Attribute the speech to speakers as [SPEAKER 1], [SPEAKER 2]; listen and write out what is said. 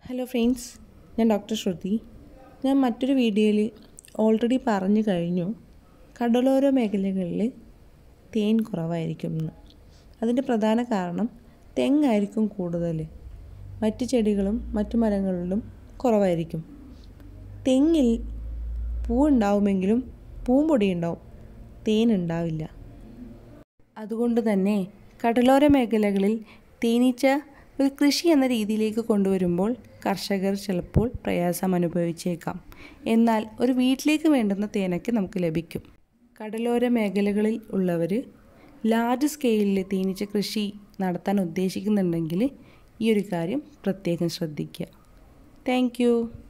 [SPEAKER 1] hello friends ഞാൻ doctor Shruti ഞാൻ മറ്റൊരു വീഡിയോയിൽ ഓൾറെഡി പറഞ്ഞു കഴിഞ്ഞു കടലോര മേഖലകളിൽ തേൻ കുറവായിരിക്കും എന്ന് അതിൻ്റെ പ്രധാന കാരണം തെങ്ങായിരിക്കും കൂടുതൽ മറ്റ് ചെടികളും മറ്റു മരങ്ങളിലും കുറവായിരിക്കും തെങ്ങിൽ പൂവുണ്ടാവുമെങ്കിലും പൂമ്പൊടി ഉണ്ടാവും തേൻ ഉണ്ടാവില്ല അതുകൊണ്ട് തന്നെ കടലോര മേഖലകളിൽ തേനീച്ച ഒരു കൃഷി എന്ന രീതിയിലേക്ക് കൊണ്ടുവരുമ്പോൾ കർഷകർ ചിലപ്പോൾ പ്രയാസം അനുഭവിച്ചേക്കാം എന്നാൽ ഒരു വീട്ടിലേക്ക് വേണ്ടുന്ന തേനൊക്കെ നമുക്ക് ലഭിക്കും കടലോര മേഖലകളിൽ ഉള്ളവർ ലാർജ് സ്കെയിലിൽ തേനീച്ച കൃഷി നടത്താൻ ഉദ്ദേശിക്കുന്നുണ്ടെങ്കിൽ ഈ ഒരു കാര്യം പ്രത്യേകം ശ്രദ്ധിക്കുക താങ്ക്